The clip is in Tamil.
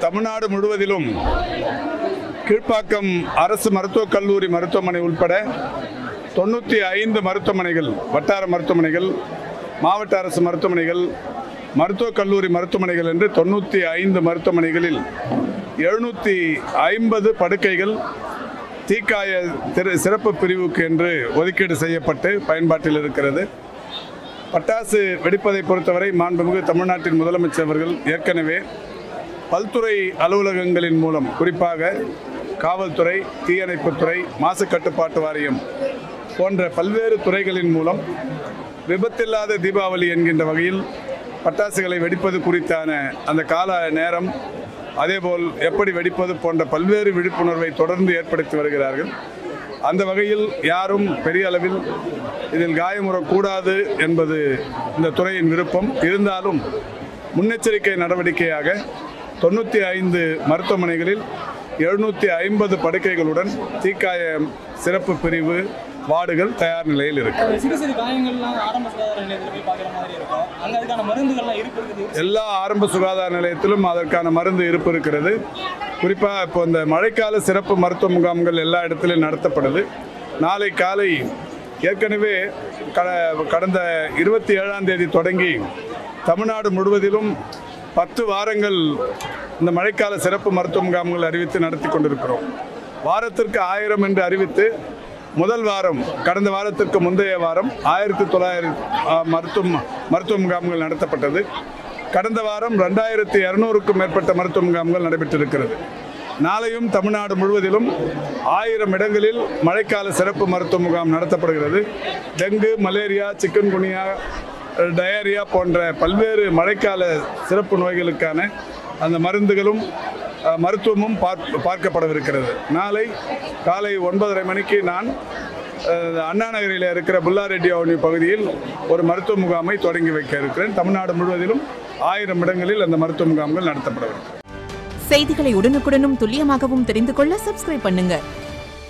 தமிழ்நாடு முழுவதிலும் கீழ்ப்பாக்கம் அரசு மருத்துவக் கல்லூரி மருத்துவமனை உட்பட தொண்ணூற்றி ஐந்து மருத்துவமனைகள் வட்டார மருத்துவமனைகள் மாவட்ட அரசு மருத்துவமனைகள் மருத்துவக் கல்லூரி மருத்துவமனைகள் என்று தொண்ணூற்றி ஐந்து மருத்துவமனைகளில் எழுநூற்றி ஐம்பது படுக்கைகள் தீக்காய திரு சிறப்பு பிரிவுக்கு என்று ஒதுக்கீடு செய்யப்பட்டு பயன்பாட்டில் இருக்கிறது பட்டாசு வெடிப்பதை பொறுத்தவரை மாண்புமிகு தமிழ்நாட்டின் முதலமைச்சர் அவர்கள் ஏற்கனவே பல்துறை அலுவலகங்களின் மூலம் குறிப்பாக காவல்துறை தீயணைப்புத்துறை மாசு கட்டுப்பாட்டு வாரியம் போன்ற பல்வேறு துறைகளின் மூலம் விபத்தில்லாத தீபாவளி என்கின்ற வகையில் பட்டாசுகளை வெடிப்பது குறித்தான அந்த கால நேரம் அதேபோல் எப்படி வெடிப்பது போன்ற பல்வேறு விழிப்புணர்வை தொடர்ந்து ஏற்படுத்தி வருகிறார்கள் அந்த வகையில் யாரும் பெரிய அளவில் இதில் காயமுறக்கூடாது என்பது இந்த துறையின் விருப்பம் இருந்தாலும் முன்னெச்சரிக்கை நடவடிக்கையாக தொண்ணூற்றி ஐந்து மருத்துவமனைகளில் எழுநூற்றி ஐம்பது படுக்கைகளுடன் தீக்காய சிறப்பு பிரிவு வார்டுகள் தயார் நிலையில் இருக்கு சிறு சிறு காயங்கள்லாம் ஆரம்ப சுகாதார நிலையத்தில் போய் பார்க்குற மாதிரி இருக்கும் அங்கே அதுக்கான மருந்துகள்லாம் இருப்பு இருக்குது எல்லா ஆரம்ப சுகாதார நிலையத்திலும் அதற்கான மருந்து இருப்பு இருக்கிறது குறிப்பாக இப்போ இந்த மழைக்கால சிறப்பு மருத்துவ முகாம்கள் எல்லா இடத்திலும் நடத்தப்படுது நாளை காலை ஏற்கனவே கட கடந்த இருபத்தி ஏழாம் தேதி தொடங்கி தமிழ்நாடு முழுவதிலும் பத்து வாரங்கள் இந்த மழைக்கால சிறப்பு மருத்துவ முகாம்கள் அறிவித்து நடத்தி கொண்டிருக்கிறோம் வாரத்திற்கு ஆயிரம் என்று அறிவித்து முதல் வாரம் கடந்த வாரத்திற்கு முந்தைய வாரம் ஆயிரத்தி தொள்ளாயிரம் மருத்துவ மருத்துவ முகாம்கள் நடத்தப்பட்டது கடந்த வாரம் ரெண்டாயிரத்தி இரநூறுக்கும் மேற்பட்ட மருத்துவ முகாம்கள் நடைபெற்றிருக்கிறது நாளையும் தமிழ்நாடு முழுவதிலும் ஆயிரம் இடங்களில் மழைக்கால சிறப்பு மருத்துவ முகாம் நடத்தப்படுகிறது டெங்கு மலேரியா சிக்கன்குனியா டயரியா போன்ற பல்வேறு மழைக்கால சிறப்பு நோய்களுக்கான அந்த மருந்துகளும் அஹ், மருத்துவமும் பார்க்க பார்க்கப்படவிருக்கிறது நாளை காலை ஒன்பதரை மணிக்கு நான் அஹ், அண்ணா நகரில் இருக்கிற புல்லாரெட்டி அவனி பகுதியில் ஒரு மருத்துவ முகாமை தொடங்கி வைக்க இருக்கிறேன் தமிழ்நாடு முழுவதிலும் ஆயிரம் இடங்களில் அந்த மருத்துவ முகாம்கள் நடத்தப்படவிருக்கிறது செய்திகளை உடனுக்குடனும் துல்லியமாகவும் தெரிந்து கொள்ள சப்ஸ்கிரைப் பண்ணுங்க